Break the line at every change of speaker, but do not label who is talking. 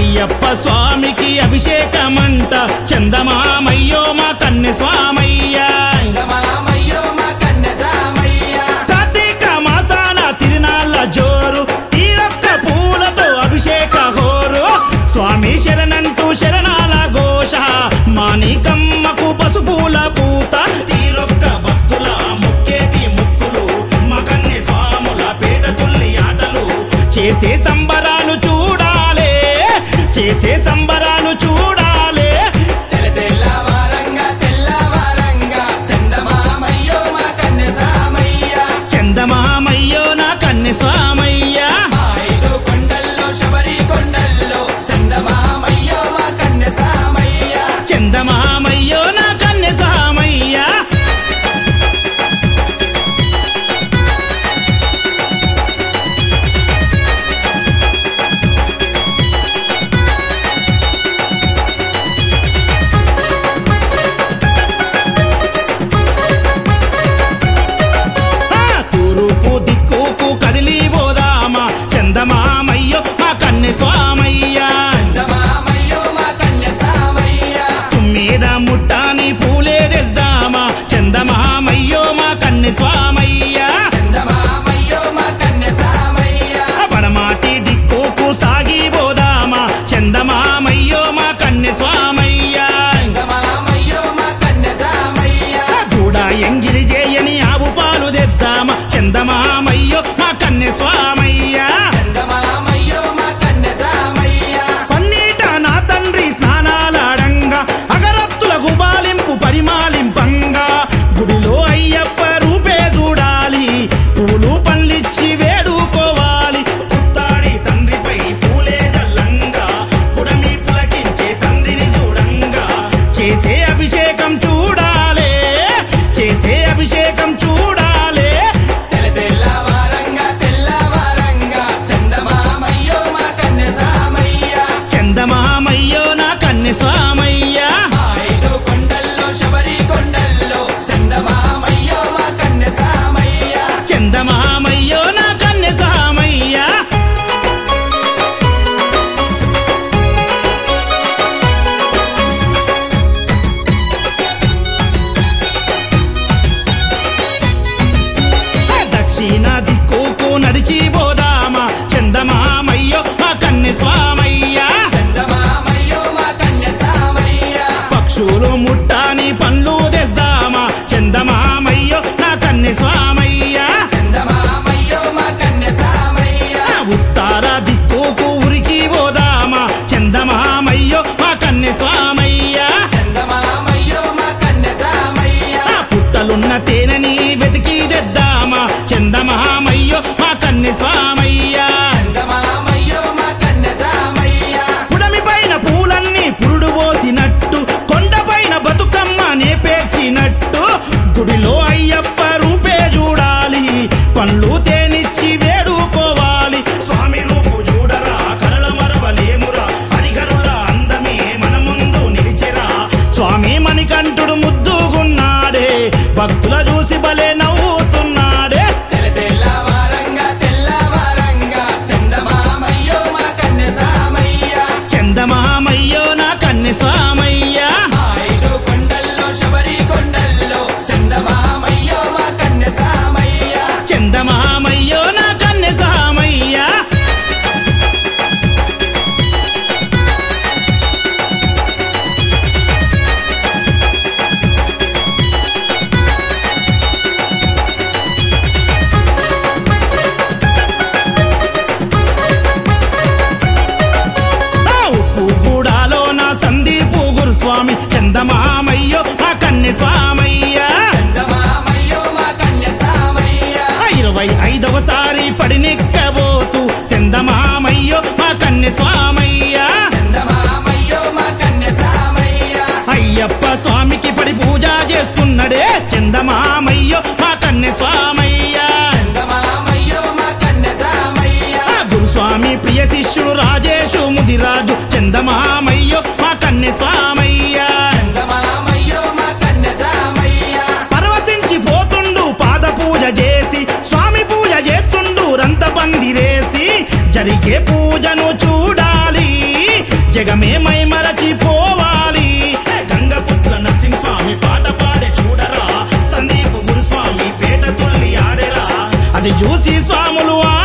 అయ్యప్ప స్వామికి అభిషేకమంట చందమామయ్యో మా కన్నె స్వామయ్య
చందమామయ్యో మా కన్నె సామయ్య
కార్తీక మాసాన తిరునాళ్ళ జోరు తీరొక్క పూలతో అభిషేక హోరు స్వామి శరణంటూ శరణాల ఘోష మాణికమ్మకు పసుపుల పూత తీరొక్క భక్తుల ముక్కేటి ముక్కులు మకన్ని స్వాముల పేట తుల్లి ఆటలు చేసే సంబరాలు చూడాలే చేసే సంబరాలు చూడాలే
తెల్ల తెల్లవారంగా తెల్లవారంగా చందమామయ్యో మా కన్నె సామయ్య
చందమామయ్యో నా కన్నె స్వామయ్య
మా ఐదు కొండల్లో శబరి కొండల్లో చందమామయ్యో మా కన్నె సామయ్య
చందమామయ్యో నా కన్నె స్వామయ్య ఆ, తూర్పు దిక్కుకు కదిలి పోదామా చందమామయ్యో మా కన్నె స్వామయ్య
చందమామయ్యో మా కన్నె సామయ్య
మీద ముట్టాని పూలే తెస్తామా చందమామయ్యో మా కన్నె స్వామయ్య
చందమామయ్యో మా కన్నె సామయ్య
పడమాటి దిక్కుకు సాగి పోదామా చందమామయ్యో మా కన్నె స్వామయ్య
చందమామయ్యో మా కన్నె సామయ్య
కూడా ఎంగిలి చేయని ఆవు పాలు తెద్దామా చందమామయ్యో మా కన్నె స్వామయ్య
చందమామయ్యో మా కన్నె సామయ్య
పన్నీట నా తండ్రి స్నానాలాడంగా అగరత్తుల గుబాలింపు పరిమాలింపంగా గుడిలో అయ్యప్ప రూపే చూడాలి పూలు పళ్ళిచ్చి వేడుకోవాలి పుత్తాడి తండ్రిపై పూలే జల్లంగా పుడమి పులకించే తండ్రిని చూడంగా చేసే అభిషేకం చూడాలే చేసే అభిషేకం చూడాలే
తెల్ల తెల్లవారంగా తెల్లవారంగా చందమామయ్యో మా కన్నె సామయ్య
చందమామయ్యో నా కన్నె స్వామయ్య
మా ఐదు కొండల్లో శబరి కొండల్లో చందమామయ్యో మా కన్నె సామయ్య
చందమామయ్యో నా కన్నె స్వామయ్య దక్షిణ దిక్కుకు నడిచి పోదామా చందమామయ్యో మా కన్నె స్వామయ్య
చందమామయ్యో మా కన్నె సామయ్య
పక్షులు ముట్టాని పండ్లు తెస్తామా చందమామయ్యో నా కన్నె స్వామయ్య
చందమామయ్యో మా కన్నె సామయ్య
ఉత్తార దిక్కుకు ఉరికి పోదామా చందమామయ్యో మా కన్నె స్వామయ్య
చందమామయ్యో మా కన్నె సామయ్య
ఆ పుట్టలున్న తేనెని వెతికి తెద్దామా చందమామయ్యో మా కన్నె స్వామయ్య
చందమామయ్యో మా కన్నె సామయ్య
పుడమి పైన పూలన్నీ పురుడు పోసినట్టు కొండపైన బతుకమ్మనే పేర్చినట్టు గుడిలో అయ్యప్ప రూపే చూడాలి పండ్లు తేనిచ్చి వేడుకోవాలి స్వామి రూపు చూడరా కరళ మరవలేమురా హరిహరుల అందమే మన ముందు నిలిచెరా స్వామి మణికంఠుడు ముద్దుగున్నాడే భక్తుల చూసి భలే నవ్వుతున్నాడే
తెల్ల తెల్లవారంగా తెల్లవారంగా చందమామయ్యో మా కన్నె సామయ్య
చందమామయ్యో నా కన్నె స్వామయ్య
మా ఐదు కొండల్లో శబరి కొండల్లో చందమామయ్యో మా కన్నె సామయ్య
చందమామయ్యో నా కన్నె స్వామయ్య ఆ ఉప్పు గూడాలో నా సందీపు గురుస్వామి చందమామయ్యో నా కన్నె స్వామయ్య
చందమామయ్యో మా కన్నె సామయ్య
ఆ ఇరవై ఐదవసారి పడినెక్కబోతూ చందమామయ్యో మా కన్నె స్వామయ్య
చందమామయ్యో మా కన్నె సామయ్య
అయ్యప్ప స్వామికి పడి పూజ చేస్తున్నడే చందమామయ్యో మా కన్నె స్వామయ్య
చందమామయ్యో మా కన్నె సామయ్య
ఆ గురుస్వామి ప్రియ శిష్యుడు రాజేషు ముదిరాజు చందమామయ్యో మా కన్నె స్వామయ్య
చందమామయ్యో మా కన్నె సామయ్య
పరవశించి పోతుండు పాద పూజ చేసి స్వామి పూజ చేస్తుండు రంత పందిరేసి జరిగే పూజను చూడాలి జగమే మై మరచిపోవాలి గంగపుత్ర నరసింహ స్వామి పాట పాడే చూడరా సందీప్ గురుస్వామి పేట తుల్లి ఆడేరా అది చూసి స్వాములు